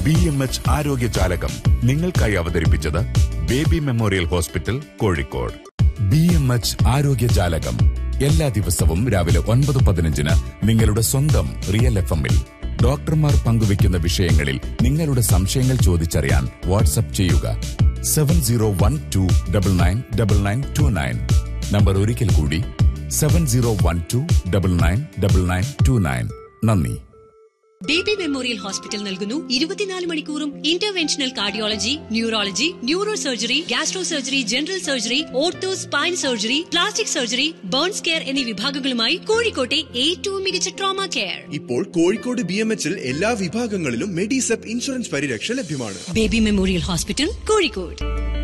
B M H ആരോഗ്യ ജാലകം നിങ്ങൾക്കായി അവതരിപ്പിച്ചത് baby memorial hospital Kozhikode B M H ആരോഗ്യ ജാലകം എല്ലാ ദിവസവും രാവിലെ ഒൻപത് പതിനഞ്ചിന് നിങ്ങളുടെ സ്വന്തം റിയൽ എഫ് എമ്മിൽ ഡോക്ടർമാർ പങ്കുവയ്ക്കുന്ന വിഷയങ്ങളിൽ നിങ്ങളുടെ സംശയങ്ങൾ ചോദിച്ചറിയാൻ വാട്സപ്പ് ചെയ്യുക seven zero one two double nine double nine two nine number ഒരിക്കൽ കൂടി seven zero one two double nine double nine two nine നന്ദി ബേബി മെമ്മോറിയൽ ഹോസ്പിറ്റൽ നൽകുന്നു ഇരുപത്തിനാല് മണിക്കൂറും interventional cardiology neurology neuro surgery gastro surgery general surgery ortho spine surgery plastic surgery burns care എന്നീ വിഭാഗങ്ങളുമായി കോഴിക്കോട്ടെ ഏറ്റവും മികച്ച ട്രോമ കെയർ ഇപ്പോൾ കോഴിക്കോട് ബി എം എച്ചിൽ എല്ലാ വിഭാഗങ്ങളിലും മെഡിസെപ്പ് ഇൻഷുറൻസ് പരിരക്ഷ ലഭ്യമാണ് ബേബി മെമ്മോറിയൽ ഹോസ്പിറ്റൽ കോഴിക്കോട്